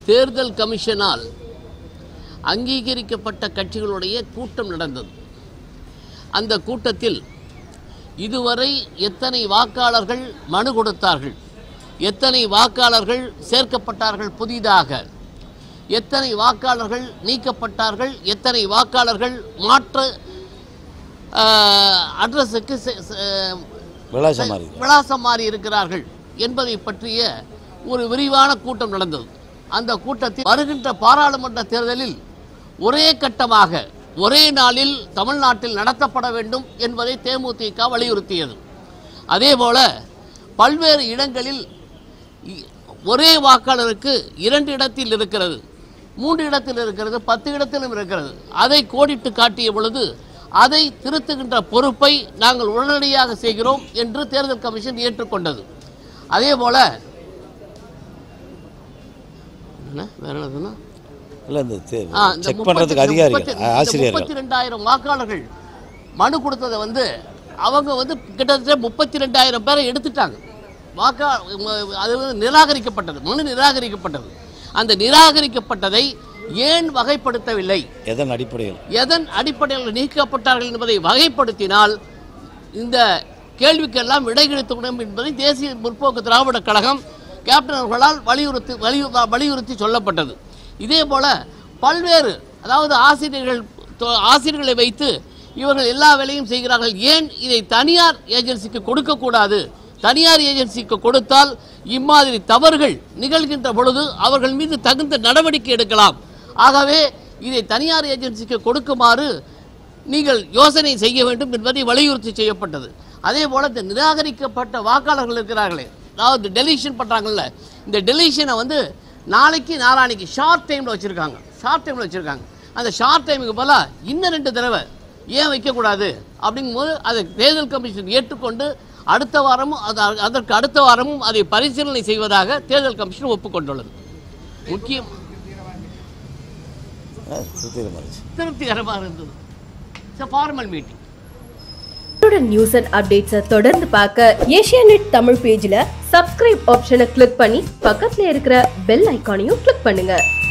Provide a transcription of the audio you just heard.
தேர்தல் கமிஷனால் அங்கீகரிக்கப்பட்ட கட்சிகளுடைய கூட்டம் நடந்தது அந்த கூட்டத்தில் இதுவரை எத்தனை வாக்காளர்கள் மனு கொடுத்தார்கள் எத்தனை வாக்காளர்கள் சேர்க்கப்பட்டார்கள் புதிதாக எத்தனை வாக்காளர்கள் நீக்கப்பட்டார்கள் எத்தனை வாக்காளர்கள் மாற்று அட்ரஸுக்கு விலாசம் மாதிரி விலாசம் மாறி இருக்கிறார்கள் என்பதை பற்றிய ஒரு விரிவான கூட்டம் நடந்தது அந்த கூட்டத்தில் வருகின்ற பாராளுமன்ற தேர்தலில் ஒரே கட்டமாக ஒரே நாளில் தமிழ்நாட்டில் நடத்தப்பட வேண்டும் என்பதை தேமுதிக வலியுறுத்தியது அதேபோல பல்வேறு இடங்களில் இ- ஒரே வாக்காளருக்கு இரண்டு இடத்தில் இருக்கிறது மூன்று இடத்தில் இருக்கிறது பத்து இடத்திலும் இருக்கிறது அதை கோடிட்டு காட்டிய பொழுது அதை திருத்துகின்ற பொறுப்பை நாங்கள் உடனடியாக செய்கிறோம் என்று தேர்தல் கமிஷன் ஏற்றுக்கொண்டது அதே போல என்ன வேற என்னதுன்னா இல்லை இந்த ஆ, இந்த செக் முப்பத்தி- பண்ணுறதுக்கு இந்த அதிகாரிகள் முப்பத்தி- ஆ, இந்த ஆசிரியர்கள் முப்பத்தி ரெண்டாயிரம் வாக்காளர்கள் மனு கொடுத்ததை வந்து அவங்க வந்து கிட்டத்தட்ட முப்பத்தி ரெண்டாயிரம் பேரை எடுத்துட்டாங்க வாக்கா ம- அது வந்து நிராகரிக்கப்பட்டது மனு நிராகரிக்கப்பட்டது அந்த நிராகரிக்கப்பட்டதை ஏன் வகைப்படுத்தவில்லை எதன் அடிப்படையில் எதன் அடிப்படையில் நீக்கப்பட்டார்கள் என்பதை வகைப்படுத்தினால் இந்த கேள்விக்கெல்லாம் விடை கிடைத்துவிடும் என்பதை தேசிய முற்போக்கு திராவிட கழகம் கேப்டன் அவர்களால் வலியுறுத்தி வலியு வலியுறுத்தி சொல்லப்பட்டது இதே போல பல்வேறு அதாவது ஆசிரியர்கள் தொ- ஆசிரியர்களை வைத்து இவர்கள் எல்லா வேலையும் செய்கிறார்கள் ஏன் இதை தனியார் ஏஜென்சிக்கு கொடுக்கக்கூடாது தனியார் ஏஜென்சிக்கு கொடுத்தால் இம்மாதிரி தவறுகள் நிகழ்கின்ற பொழுது அவர்கள் மீது தகுந்த நடவடிக்கை எடுக்கலாம் ஆகவே இதை தனியார் ஏஜென்சிக்கு கொடுக்குமாறு நீங்கள் யோசனை செய்ய வேண்டும் என்பதை வலியுறுத்தி செய்யப்பட்டது அதே போல இந்த நிராகரிக்கப்பட்ட வாக்காளர்கள் இருக்கிறார்களே அதாவது டெலிஷன் பண்ணுறாங்கல்ல இந்த டெலிஷனை வந்து நாளைக்கு நாளானைக்கு ஷார்ட் டைமில் வச்சுருக்காங்க ஷார்ட் டைமில் வச்சுருக்காங்க அந்த ஷார்ட் டைமுக்கு பதிலாக இன்னும் ரெண்டு தடவை ஏன் வைக்கக்கூடாது அப்படிங்கும்போது அதை தேர்தல் கமிஷன் ஏற்றுக்கொண்டு அடுத்த வாரமும் அது அதற்கு அடுத்த வாரமும் அதை பரிசீலனை செய்வதாக தேர்தல் கமிஷன் ஒப்புக்கொண்டுள்ளது முக்கியம் ஆ, திருப்திகரமாக இருந்துச்சு திருப்திகரமாக இருந்தது இட்ஸ் ஃபார்மல் மீட்டிங் உடனுக்குடன் நியூஸ் அண்ட் அப்டேட்ஸை தொடர்ந்து பார்க்க ஏஷியாநெட் தமிழ் பேஜ்ல சப்ஸ்கிரைப் ஆப்ஷனை கிளிக் பண்ணி பக்கத்துல இருக்கிற பெல் ஐகானையும் கிளிக் பண்ணுங்க